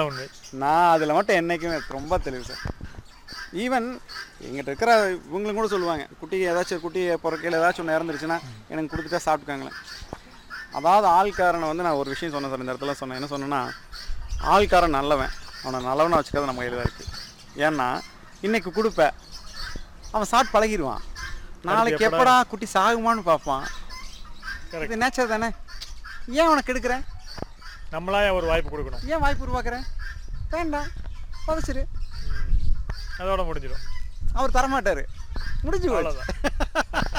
உண்மை நான் அதில் மட்டும் என்றைக்குமே ரொம்ப தெளிவு சார் ஈவன் எங்கிட்ட இருக்கிற இவங்களும் கூட சொல்லுவாங்க குட்டி ஏதாச்சும் குட்டி பொறுக்கையில் ஏதாச்சும் ஒன்று இறந்துருச்சுன்னா எனக்கு கொடுத்துட்டா சாப்பிட்டுக்காங்களேன் அதாவது ஆள்காரனை வந்து நான் ஒரு விஷயம் சொன்னேன் சார் இந்த இடத்துல சொன்னேன் என்ன சொன்னேன்னா ஆள்காரன் நல்லவன் அவனை நல்லவனை வச்சுக்கிறது நம்ம கையில் தான் இருக்குது ஏன்னா இன்னைக்கு கொடுப்ப அவன் சாப்பிட்டு பழகிடுவான் நாளைக்கு எப்படா குட்டி சாகுமான்னு பார்ப்பான் Correct. இது நேச்சர் தானே ஏன் உனக்கு எடுக்கிறேன் நம்மளா ஒரு வாய்ப்பு கொடுக்கணும் ஏன் வாய்ப்பு உருவாக்குறேன் வேண்டாம் புதைச்சிரு ம். அதோட முடிஞ்சிடும் அவர் தரமாட்டார் முடிஞ்சு போச்சு அவ்வளோதான்